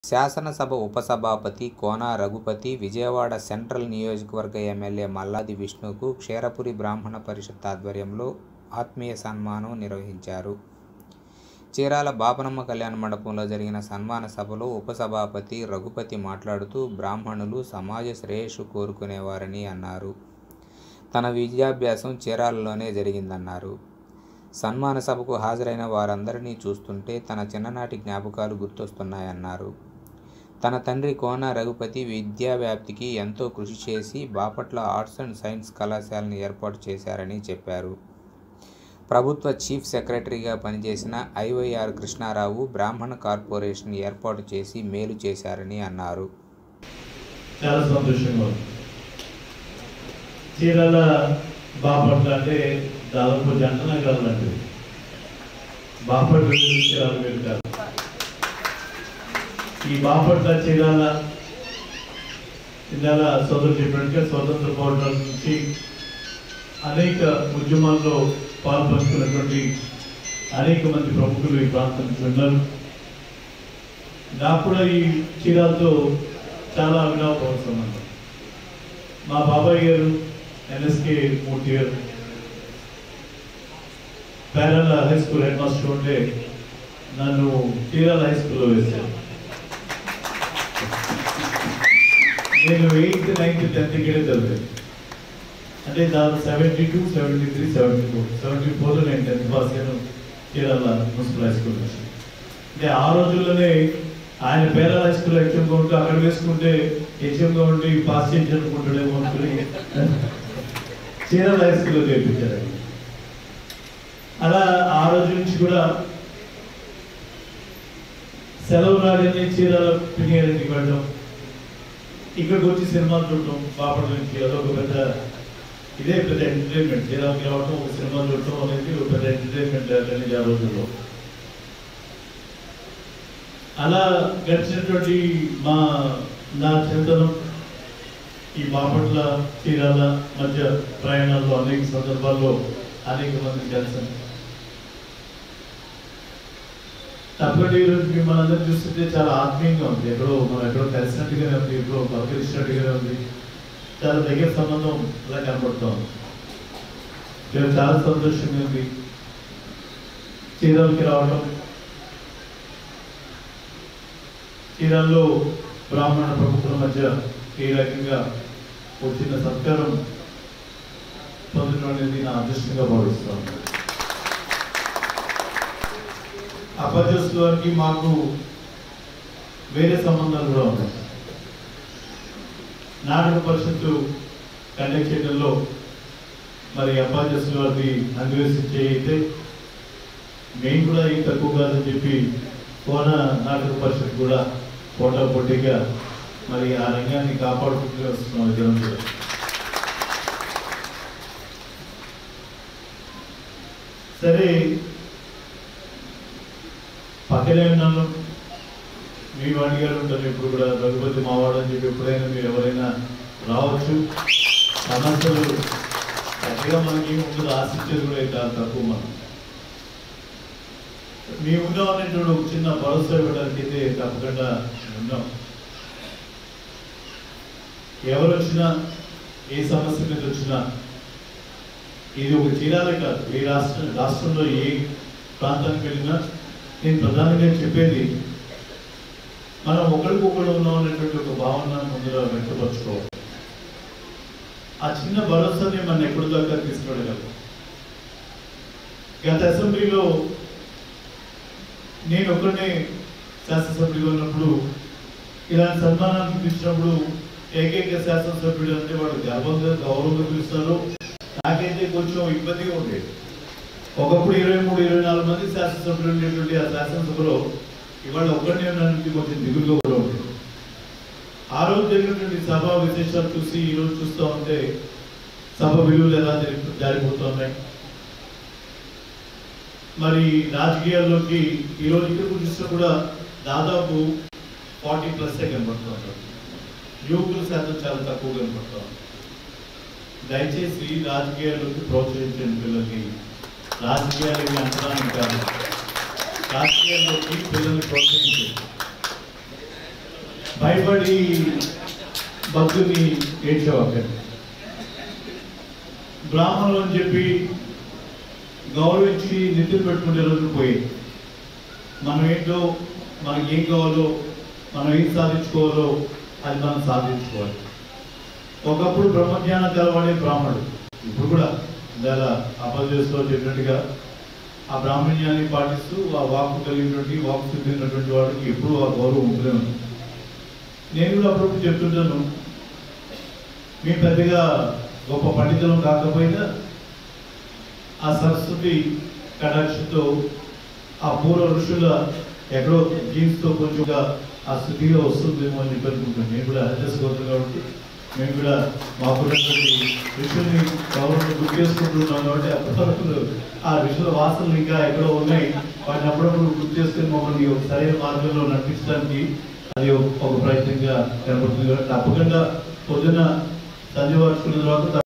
శాసనసభ ఉపసభాపతి కోన రఘుపతి విజయవాడ సెంట్రల్ నియోజకవర్గ ఎమ్మెల్యే మల్లాది విష్ణుకు క్షీరపురి బ్రాహ్మణ పరిషత్ ఆధ్వర్యంలో ఆత్మీయ సన్మానం నిర్వహించారు చీరాల బాపనమ్మ కళ్యాణ మండపంలో జరిగిన సన్మాన సభలో ఉపసభాపతి రఘుపతి మాట్లాడుతూ బ్రాహ్మణులు సమాజ శ్రేయస్సు కోరుకునేవారని అన్నారు తన విద్యాభ్యాసం చీరాలలోనే జరిగిందన్నారు సన్మాన సభకు హాజరైన వారందరినీ చూస్తుంటే తన చిన్ననాటి జ్ఞాపకాలు గుర్తొస్తున్నాయన్నారు తన తండ్రి కోన రఘుపతి విద్యా వ్యాప్తికి ఎంతో కృషి చేసి బాపట్ల ఆర్ట్స్ అండ్ సైన్స్ కళాశాలను ఏర్పాటు చేశారని చెప్పారు ప్రభుత్వ చీఫ్ సెక్రటరీగా పనిచేసిన ఐవైఆర్ కృష్ణారావు బ్రాహ్మణ కార్పొరేషన్ ఏర్పాటు చేసి మేలు చేశారని అన్నారు చాలా సంతోషంగా ఉంది చీరాల బాపట్ల అంటే దాదాపు జంట నగరాలు లాంటివి బాపట్ల వేరు, చీరాల వేరు కాదు ఈ బాపట్ల చీరాల ఇందాల సోదరు చెప్పినట్టుగా స్వతంత్ర పోరాటాల నుంచి అనేక ఉద్యమాల్లో పాల్పంచుకున్నటువంటి అనేక మంది ప్రముఖులు ఈ ప్రాంతం నుంచి ఉన్నారు నాకు కూడా ఈ చీరాలతో చాలా అవినావ సంబంధం మా బాబాయ్ గారు ఎన్ఎస్కే మూర్తి గారు Perala high school head master ఉంటే నన్ను చీరాల హై స్కూల్లో వేశారు నేను ఎయిత్ నైన్త్ టెన్త్ ఇక్కడే చదివాను అంటే దాదాపు seventy two seventy three seventy four seventy ఫోర్లో నేను టెన్త్ పాస్ అయ్యాను చీరాల మున్సిపల్ హై స్కూల్ నుంచి అంటే ఆ రోజుల్లోనే ఆయన పేరాల హై స్కూల్ హెచ్ఎంగా ఉంటూ అక్కడ వేసుకుంటే హెచ్ఎంగా ఉండి పాస్ చేసి అనుకుంటాడేమో అనుకుని చీరాల హై స్కూల్లో చేర్పించారు ఆయన. అలా ఆ రోజు నుంచి కూడా సెలవు రాగానే చీరాల పినియారెడ్డికి వెళ్ళడం ఇక్కడికి వచ్చి సినిమాలు చూడటం బాపట్ల నుంచి అదొక పెద్ద ఇదే పెద్ద ఎంటర్టైన్మెంట్ చీరాలకి రావడం ఒక సినిమా చూడటం అనేది ఒక పెద్ద ఎంటర్టైన్మెంట్ అనేది ఆ రోజుల్లో అలా గడిచినటువంటి మా నా చింతనం ఈ బాపట్ల చీరాల మధ్య ప్రయాణాల్లో అనేక సందర్భాల్లో అనేక మంది కలిసాను తప్పటి ఈరోజు మిమ్మల్ని అందరూ చూస్తుంటే చాలా ఆత్మీయంగా ఉంది ఎక్కడో మనం ఎక్కడో కలిసినట్టుగానే ఉంది ఎక్కడో పలకరించినట్టుగానే ఉంది చాలా దగ్గర సంబంధం ఇలా కనపడుతూ ఉంది నేను చాలా సంతోషంగా ఉంది చీరాలకి రావడం చీరాల్లో బ్రాహ్మణ ప్రముఖుల మధ్య ఈ రకంగా వచ్చిన సత్కారం పొందడం అనేది నా అదృష్టంగా భావిస్తాను అపజస్ వారికి మాకు వేరే సంబంధాలు కూడా ఉన్నాయి నాటక పరిషత్తు కండక్ట్ చేయడంలో మరి అపాజస్ వారిని అన్వేషించే అయితే మేము కూడా ఏం తక్కువ కాదని చెప్పి కోన నాటక పరిషత్ కూడా పోటా పోటీగా మరి ఆ రంగాన్ని కాపాడుకుంటూ వస్తున్నాం ఇద్దరం కూడా సరే పక్కనే ఉన్నాను మీ వాడి గారు ఉంటారు ఇప్పుడు కూడా రఘుపతి మావాడు అని చెప్పి ఎప్పుడైనా మీరు ఎవరైనా రావచ్చు సమస్యలు గట్టిగా మనకి ముందు ఆశించేది కూడా చాలా తక్కువ మనం మీ ఉన్నామనేటువంటి ఒక చిన్న భరోసా ఇవ్వడానికి అయితే తప్పకుండా ఉన్నాం ఎవరు వచ్చినా ఏ సమస్య మీద వచ్చినా ఇది ఒక చీరాలే కాదు ఏ రాష్ట్ర రాష్ట్రంలో ఏ ప్రాంతానికి వెళ్ళినా నేను ప్రధానంగా చెప్పేది మనం ఒకరికొకరు ఉన్నాం అనేటువంటి ఒక భావన ముందుగా వ్యక్తపరచుకోవాలి ఆ చిన్న భరోసాని మనం ఎప్పుడు దాకా తీసుకెళ్ళగలం గత అసెంబ్లీలో నేను ఒక్కనే శాసనసభ్యుడిగా ఉన్నప్పుడు ఇలాంటి సన్మానాన్ని పిలిచినప్పుడు ఏకైక శాసనసభ్యుడు అంటే వాడు గర్వంగా గౌరవంగా పిలుస్తారు నాకైతే కొంచెం ఇబ్బందిగా ఉండేది ఒకప్పుడు ఇరవై మూడు ఇరవై నాలుగు మంది శాసనసభ్యులు ఉండేటువంటి ఆ శాసనసభలో ఇవాళ ఒక్కరిని ఉన్నటువంటి కొంచెం దిగులుగా కూడా ఉండేది ఆ రోజు జరిగినటువంటి సభా విశేషాలు చూసి ఈ రోజు చూస్తూ ఉంటే సభ విలువలు ఎలా జరి జారిపోతున్నాయి మరి రాజకీయాల్లోకి ఈ రోజు ఇక్కడ చూసినా కూడా దాదాపు ఫార్టీ ప్లస్ కనబడుతున్నారు యువకుల శాతం చాలా తక్కువ కనబడుతుంది దయచేసి రాజకీయాల్లోకి ప్రోత్సహించండి పిల్లల్ని రాజకీయాలకి అంతరానికి కాదు రాజకీయాల్లోకి పిల్లల్ని ప్రోత్సహించండి భయపడి భక్తుని ఏడ్చేవాకండి బ్రాహ్మణులు అని చెప్పి గౌరవించి నిధులు పెట్టుకునే రోజులు పోయి మనం ఏంటో మనకి ఏం కావాలో మనం ఏం సాధించుకోవాలో అది మనం సాధించుకోవాలి ఒకప్పుడు బ్రహ్మజ్ఞానం తెలవాడే బ్రాహ్మణుడు ఇప్పుడు కూడా ఇలా అపదేశంలో చెప్పినట్టుగా ఆ బ్రాహ్మణ్యాన్ని పాటిస్తూ ఆ వాక్కు కలిగినటువంటి వాక్కు చెందినటువంటి వాడికి ఎప్పుడూ ఆ గౌరవం ఉంటూనే ఉంది నేను కూడా అప్పుడప్పుడు చెప్తుంటాను మీ పెద్దగా గొప్ప పండితులం కాకపోయినా ఆ సరస్వతి కటాక్షతో ఆ పూర్వ ఋషుల ఎక్కడో జీన్స్తో కొంచెంగా ఆ స్థితిగా వస్తుందేమో అని చెప్పి అనుకుంటాను నేను కూడా హరిదాసుకోవచ్చు కాబట్టి మేము కూడా మాకున్నటువంటి ఋషుల్ని గౌరవం గుర్తు చేసుకుంటున్నాం కాబట్టి అప్పటివరకు ఆ ఋషుల వాసనలు ఇంకా ఎక్కడో ఉన్నాయి వాటిని అప్పుడప్పుడు గుర్తు చేసుకుని మమ్మల్ని ఒక సరైన మార్గంలో నడిపించడానికి అది ఒక ప్రయత్నంగా కనబడుతుంది కాబట్టి తప్పకుండా పొద్దున సంధ్య వార్చుకున్న తర్వాత